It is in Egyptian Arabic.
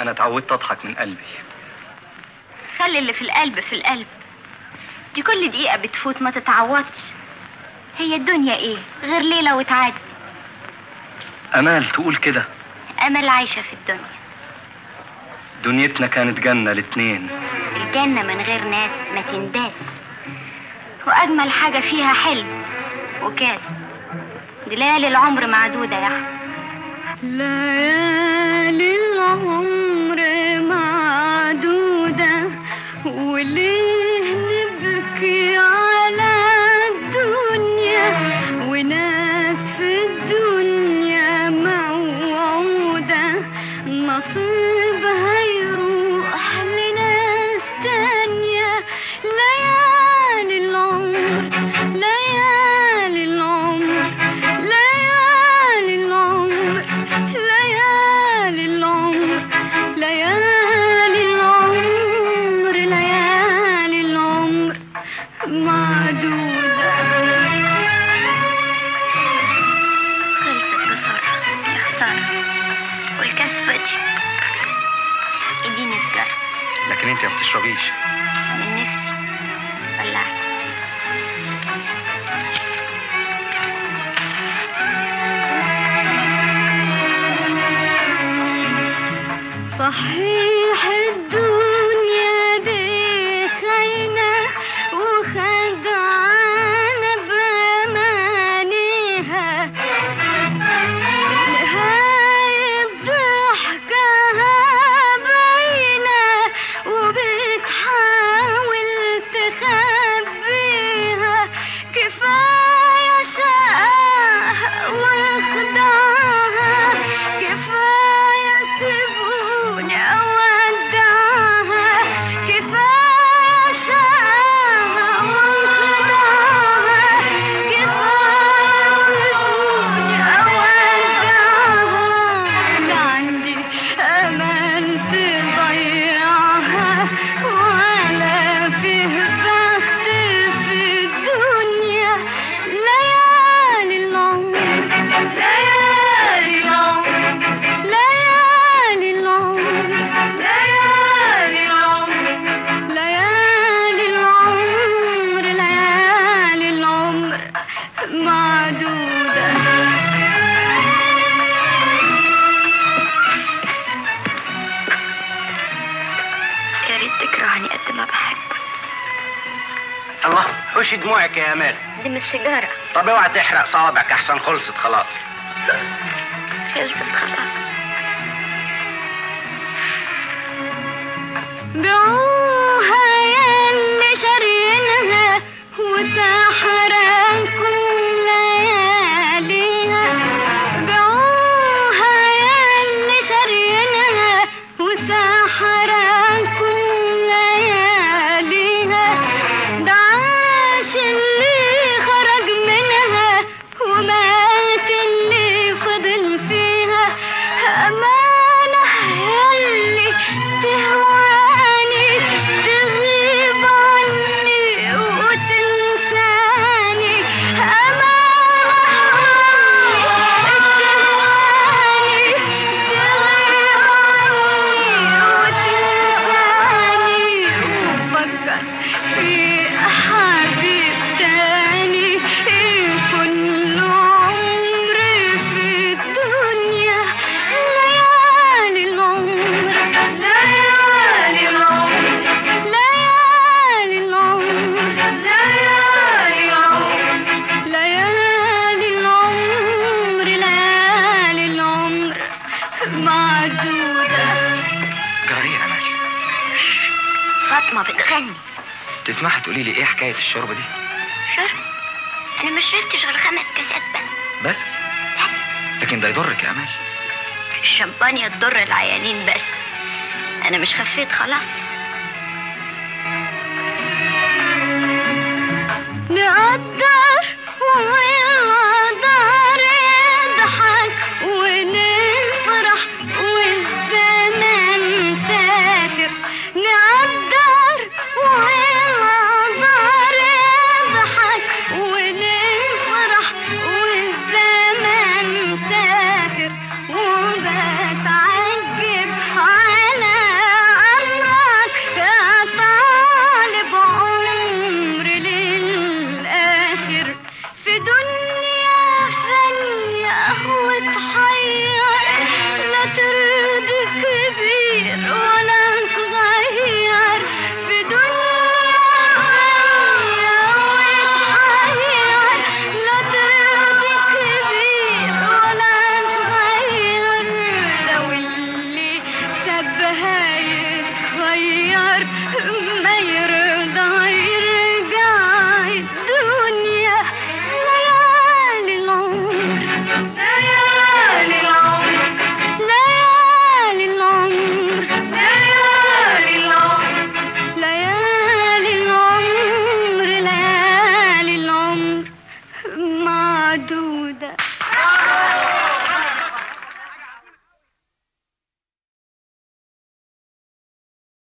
انا اتعودت اضحك من قلبي خلي اللي في القلب في القلب دي كل دقيقة بتفوت ما تتعوضش هي الدنيا ايه غير ليلة وتعدي امال تقول كده امل عايشة في الدنيا دنيتنا كانت جنة الاتنين الجنة من غير ناس ما تنداس واجمل حاجة فيها حلم وكاس دي ليالي العمر معدودة يا احمد ليالي العمر معدودة وليه نبكي على الدنيا وناس في الدنيا موعودة نصيبها يروح لناس تانية ليالي العمر ليالي العمر ليالي العمر ليالي العمر ليالي العمر ليالي العمر معدودة خلصت بسرعة يا خسارة والكاس فاضي اديني سجارة لكن انت ما بتشربيش من نفسي ولعت صحيح الدنيا دي خاينة وخدعانة بأمانيها نهاية ضحكها باينة وبتحاول تخبيها كفاية شقاها وخدعها كفاية سيبوني أودعها كفاية شقاها وخدعها كفاية سيبوني أودعها لا عندي أمل تضيعها ولا فيه بخت في الدنيا ليالي العمر ليالي العمر ليالي العمر ليالي العمر ليالي العمر ليالي العمر معدودة يا ريت تكرهني قد ما بحب الله حوشي دموعك يا امال دي مش سيجارة طب اوعى تحرق صوابعك احسن خلصت خلاص خلصت خلاص بيعوها ياللي شارينها وسحراكم لياليها بيعوها ياللي شارينها وسحراكم لياليها ده عاش اللي خرج منها ومات اللي فضل فيها أمانة ياللي تهواني تغيب عني وتنساني أمانة تهواني تغيب عني وتنساني وفكر في حبيب تاني يكون له عمر في الدنيا ليالي العمر ليالي العمر ليالي العمر ليالي العمر ليالي العمر ليالي العمر معدودة جرى ايه يا امال فاطمة بتغني تسمحي تقولي لي ايه حكايه الشرب دي شرب انا ما شربتش غير خمس كاسات بس بس لكن ده يضرك يا امال الشمبانيا تضر العيانين بس انا مش خفيت خلاص نقدر والقدر يضحك ونفرح والزمان سافر نقدر والقدر يضحك ونفرح والزمان سافر وبتعجب على هيتغير ما يرضى